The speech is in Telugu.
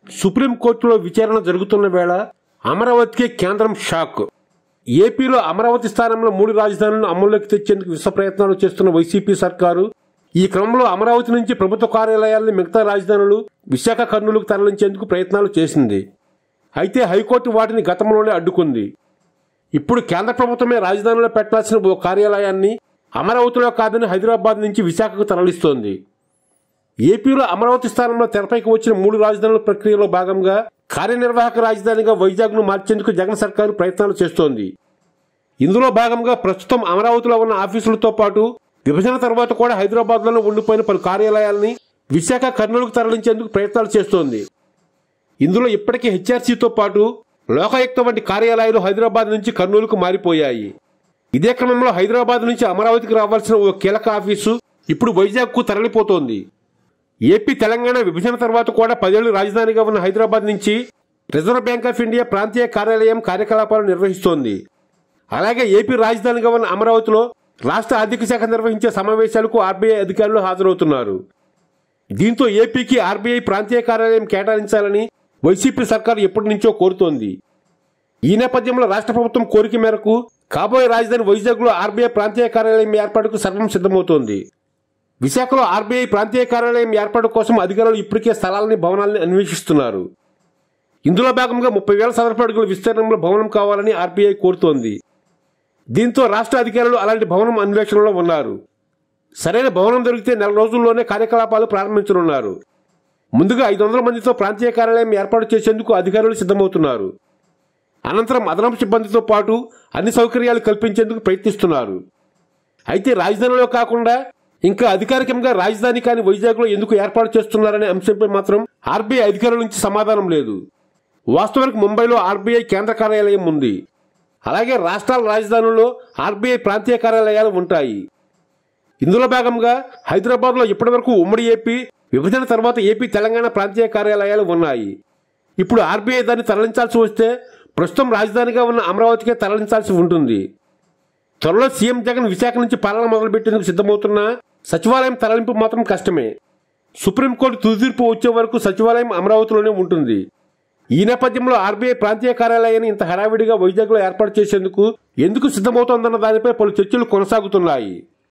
సుప్రీంకోర్టులో విచారణ జరుగుతున్న వేళ అమరావతికి కేంద్రం షాక్ ఏపీలో అమరావతి స్థానంలో మూడు రాజధానులను అమల్లోకి తెచ్చేందుకు విశ్వ ప్రయత్నాలు చేస్తున్న వైసీపీ సర్కారు ఈ క్రమంలో అమరావతి నుంచి ప్రభుత్వ కార్యాలయాలను మిగతా రాజధానులు విశాఖ కర్నూలుకు తరలించేందుకు ప్రయత్నాలు చేసింది అయితే హైకోర్టు వాటిని గతంలోనే అడ్డుకుంది ఇప్పుడు కేంద్ర ప్రభుత్వమే రాజధానిలో పెట్టాల్సిన ఓ కార్యాలయాన్ని అమరావతిలో కాదని హైదరాబాద్ నుంచి విశాఖకు తరలిస్తోంది ఏపీలో అమరావతి స్థానంలో తెరపైకి వచ్చిన మూడు రాజధానుల ప్రక్రియలో భాగంగా కార్యనిర్వాహక రాజధానిగా వైజాగ్ను మార్చేందుకు జగన్ సర్కారు ప్రయత్నాలు చేస్తోంది ఇందులో భాగంగా ప్రస్తుతం అమరావతిలో ఉన్న ఆఫీసులతో పాటు విభజన తర్వాత కూడా హైదరాబాద్లోనే ఉండిపోయిన పలు కార్యాలయాల్ని విశాఖ కర్నూలుకు తరలించేందుకు ప్రయత్నాలు చేస్తోంది ఇందులో ఇప్పటికే హెచ్ఆర్సీతో పాటు లోకాయుక్త వంటి కార్యాలయాలు హైదరాబాద్ నుంచి కర్నూలుకు మారిపోయాయి ఇదే క్రమంలో హైదరాబాద్ నుంచి అమరావతికి రావాల్సిన ఓ కీలక ఆఫీసు ఇప్పుడు వైజాగ్కు తరలిపోతోంది ఏపీ తెలంగాణ విభజన తర్వాత కూడా పదేళ్లు రాజధానిగా ఉన్న హైదరాబాద్ నుంచి రిజర్వ్ బ్యాంక్ ఆఫ్ ఇండియా ప్రాంతీయ కార్యాలయం కార్యకలాపాలు నిర్వహిస్తోంది అలాగే ఏపీ రాజధానిగా ఉన్న అమరావతిలో రాష్ట్ర ఆర్థిక శాఖ నిర్వహించే సమావేశాలకు ఆర్బీఐ అధికారులు హాజరవుతున్నారు దీంతో ఏపీకి ఆర్బీఐ ప్రాంతీయ కార్యాలయం కేటాయించాలని వైసీపీ సర్కారు ఎప్పటి నుంచో కోరుతోంది ఈ నేపథ్యంలో రాష్ట్ర ప్రభుత్వం కోరిక మేరకు కాబోయే రాజధాని వైజాగ్లో ఆర్బీఐ ప్రాంతీయ కార్యాలయం ఏర్పాటుకు సర్వం సిద్ధమవుతోంది విశాఖలో ఆర్బీఐ ప్రాంతీయ కార్యాలయం ఏర్పాటు కోసం అధికారులు ఇప్పటికే స్థలాలని భవనాలని అన్వేషిస్తున్నారు ఇందులో భాగంగా ముప్పై వేల చదరపు అడుగుల విస్తీర్ణంలో భవనం కావాలని ఆర్బీఐ కోరుతోంది దీంతో రాష్ట్ర అధికారులు అలాంటి భవనం అన్వేషణలో ఉన్నారు సరైన భవనం దొరికితే నెల రోజుల్లోనే కార్యకలాపాలు ప్రారంభించనున్నారు ముందుగా ఐదు వందల మందితో ప్రాంతీయ కార్యాలయం ఏర్పాటు చేసేందుకు అధికారులు సిద్ధమవుతున్నారు అనంతరం అదనపు సిబ్బందితో పాటు అన్ని సౌకర్యాలు కల్పించేందుకు ప్రయత్నిస్తున్నారు అయితే రాజధానిలో కాకుండా ఇంకా అధికారికంగా రాజధాని కాని వైజాగ్లో ఎందుకు ఏర్పాటు చేస్తున్నారనే అంశంపై మాత్రం ఆర్బీఐ అధికారుల నుంచి సమాధానం లేదు వాస్తవానికి ముంబైలో ఆర్బీఐ కేంద్ర కార్యాలయం ఉంది అలాగే రాష్ట్రాల రాజధానుల్లో ఆర్బీఐ ప్రాంతీయ కార్యాలయాలు ఉంటాయి ఇందులో భాగంగా హైదరాబాద్లో ఇప్పటివరకు ఉమ్మడి ఏపీ విభజన తర్వాత ఏపీ తెలంగాణ ప్రాంతీయ కార్యాలయాలు ఉన్నాయి ఇప్పుడు ఆర్బీఐ దాన్ని తరలించాల్సి వస్తే ప్రస్తుతం రాజధానిగా ఉన్న అమరావతికే తరలించాల్సి ఉంటుంది త్వరలో సీఎం జగన్ విశాఖ నుంచి పాలన మొదలుపెట్టేందుకు సిద్ధమవుతున్నా సచివాలయం తరలింపు మాత్రం కష్టమే సుప్రీంకోర్టు తుది తీర్పు వచ్చే వరకు సచివాలయం అమరావతిలోనే ఉంటుంది ఈ నేపథ్యంలో ఆర్బీఐ ప్రాంతీయ కార్యాలయాన్ని ఇంత హడావిడిగా వైజాగ్లో ఏర్పాటు చేసేందుకు ఎందుకు సిద్ధమవుతోందన్న దానిపై పలు చర్చలు కొనసాగుతున్నాయి